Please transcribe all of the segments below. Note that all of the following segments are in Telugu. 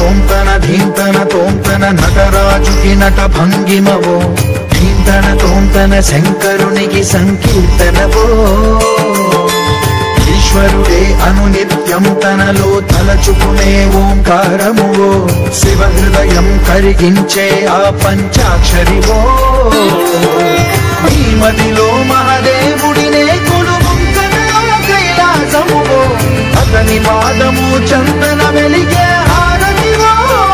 తోంతన ధీంతన తోంతన నటరాజుకి నట భంగిమవో ధీంతన తోంతన శంకరునికి సంకీర్తనవో ఈశ్వరుడే అను నిత్యం తనలో తలచుకునే ఓంకారమువో శివ హృదయం కరిగించే ఆ పంచాక్షరివో ఈ మదిలో మహాదేవుడినే కొడుముంకనలో కైలాసమువో అతని పాదము చందన వెలిగే హారతివో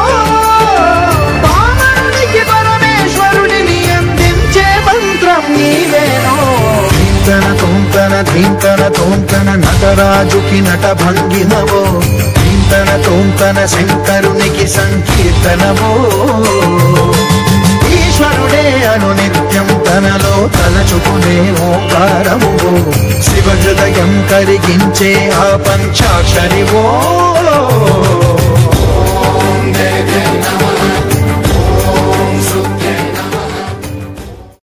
పామరునికి పరమేశ్వరుడిని అందించే మంత్రం నీవేనో ధీంతన తోంతన ధీంతన తోంతన నటరాజుకి నట భంగిమవో ధీంతన తోంతన శంకరునికి సంకీర్తనవో ఈశ్వరుడే అను నిత్యం తనలో తలచుకునే ఓంకారము శివ హృదయం కరిగించే ఆ పంచాక్షరివో